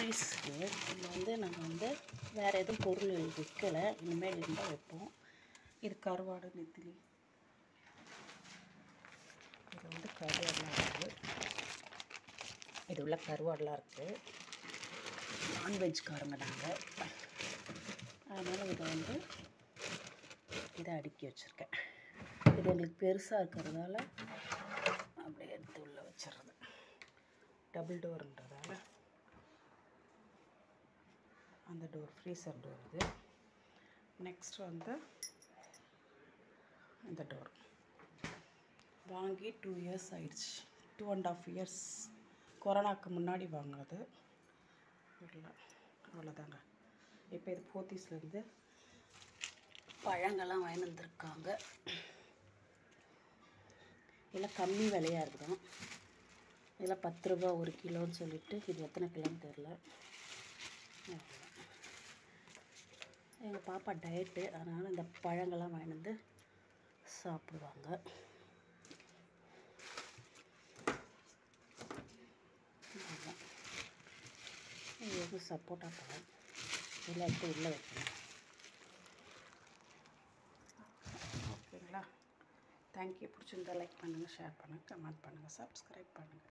Freeze இதில் வந்து நம்ம வந்து வேறு எதுவும் பொருள் வைக்கலை இனிமேல் இருந்தால் வைப்போம் இது கருவாடு நெத்திலி இது வந்து கருவாடெலாம் இருக்குது இது உள்ள கருவாடெலாம் இருக்குது நான்வெஜ்காரங்க நாங்கள் அதனால் இதை வந்து இதை அடுக்கி வச்சுருக்கேன் இது எங்களுக்கு பெருசாக இருக்கிறதால அப்படியே எடுத்து உள்ளே வச்சிடுறது டபுள் டோருன்றதால அந்த டோர் ஃப்ரீசர் டோர் இது நெக்ஸ்ட் வந்து இந்த டோர் வாங்கி டூ இயர்ஸ் ஆயிடுச்சு டூ அண்ட் ஆஃப் இயர்ஸ் கொரோனாக்கு முன்னாடி வாங்கினது இல்லை அவ்வளோதாங்க இப்போ இது போத்தீஸ்லேருந்து பழங்கள்லாம் வாங்கி வந்திருக்காங்க இதெல்லாம் கம்மி விலையாக இருக்குதான் இதெல்லாம் பத்து ரூபா ஒரு கிலோன்னு சொல்லிட்டு இது எத்தனை கிலோன்னு தெரில எங்கள் பாப்பா டயட்டு அதனால் இந்த பழங்கள்லாம் வாங்கிட்டு வந்து சாப்பிடுவாங்க அவ்வளோதான். இது வந்து சப்போட்டா பழம் இதெல்லாம் எடுத்து உள்ளே வைக்கணும் ஓகேங்களா தேங்க்யூ பிடிச்சிருந்தா லைக் பண்ணுங்கள் ஷேர் பண்ணுங்கள் கமெண்ட் பண்ணுங்கள் சப்ஸ்கிரைப் பண்ணுங்கள்